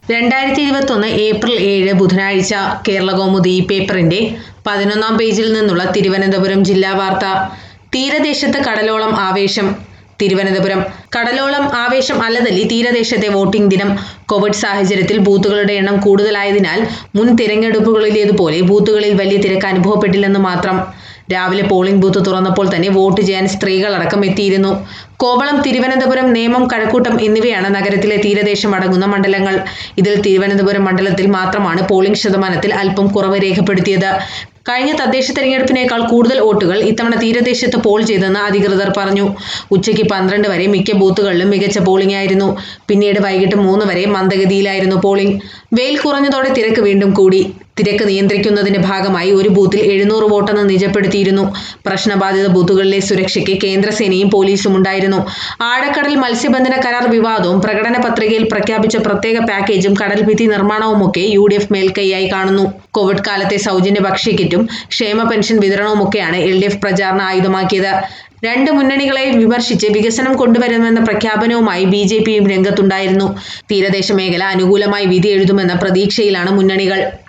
രണ്ടായിരത്തി ഇരുപത്തൊന്ന് ഏപ്രിൽ ഏഴ് ബുധനാഴ്ച കേരളകൗമുദി ഈ പേപ്പറിന്റെ പതിനൊന്നാം പേജിൽ നിന്നുള്ള തിരുവനന്തപുരം ജില്ലാ വാർത്ത തീരദേശത്ത് കടലോളം ആവേശം തിരുവനന്തപുരം കടലോളം ആവേശം അലതല്ലി തീരദേശത്തെ വോട്ടിംഗ് ദിനം കോവിഡ് സാഹചര്യത്തിൽ ബൂത്തുകളുടെ എണ്ണം കൂടുതലായതിനാൽ മുൻ തിരഞ്ഞെടുപ്പുകളിലേതുപോലെ ബൂത്തുകളിൽ വലിയ തിരക്ക് അനുഭവപ്പെട്ടില്ലെന്ന് മാത്രം രാവിലെ പോളിംഗ് ബൂത്ത് തുറന്നപ്പോൾ തന്നെ വോട്ട് ചെയ്യാൻ സ്ത്രീകളടക്കം എത്തിയിരുന്നു കോവളം തിരുവനന്തപുരം നേമം കഴക്കൂട്ടം എന്നിവയാണ് നഗരത്തിലെ തീരദേശം അടങ്ങുന്ന മണ്ഡലങ്ങൾ ഇതിൽ തിരുവനന്തപുരം മണ്ഡലത്തിൽ മാത്രമാണ് പോളിംഗ് ശതമാനത്തിൽ അല്പം കുറവ് രേഖപ്പെടുത്തിയത് കഴിഞ്ഞ തദ്ദേശ തെരഞ്ഞെടുപ്പിനേക്കാൾ കൂടുതൽ വോട്ടുകൾ ഇത്തവണ തീരദേശത്ത് പോൾ ചെയ്തെന്ന് അധികൃതർ പറഞ്ഞു ഉച്ചയ്ക്ക് പന്ത്രണ്ട് വരെ മിക്ക ബൂത്തുകളിലും മികച്ച പോളിംഗ് ആയിരുന്നു പിന്നീട് വൈകിട്ട് മൂന്ന് വരെ മന്ദഗതിയിലായിരുന്നു പോളിംഗ് വെയിൽ കുറഞ്ഞതോടെ തിരക്ക് വീണ്ടും കൂടി തിരക്ക് നിയന്ത്രിക്കുന്നതിന്റെ ഭാഗമായി ഒരു ബൂത്തിൽ എഴുന്നൂറ് വോട്ടെന്ന് നിജപ്പെടുത്തിയിരുന്നു പ്രശ്നബാധിത ബൂത്തുകളിലെ സുരക്ഷയ്ക്ക് കേന്ദ്രസേനയും പോലീസും ഉണ്ടായിരുന്നു ആഴക്കടൽ മത്സ്യബന്ധന കരാർ വിവാദവും പ്രകടന പത്രികയിൽ പ്രഖ്യാപിച്ച പ്രത്യേക പാക്കേജും കടൽഭിത്തി നിർമ്മാണവുമൊക്കെ യു ഡി എഫ് മേൽക്കൈയായി കാണുന്നു കോവിഡ് കാലത്തെ സൗജന്യ ഭക്ഷ്യക്കിറ്റും ക്ഷേമ പെൻഷൻ വിതരണവുമൊക്കെയാണ് എൽ ഡി എഫ് പ്രചാരണ ആയുധമാക്കിയത് രണ്ട് മുന്നണികളെ വിമർശിച്ച് വികസനം കൊണ്ടുവരുമെന്ന പ്രഖ്യാപനവുമായി ബി ജെ പിയും രംഗത്തുണ്ടായിരുന്നു തീരദേശ മേഖല അനുകൂലമായി വിധി എഴുതുമെന്ന പ്രതീക്ഷയിലാണ് മുന്നണികൾ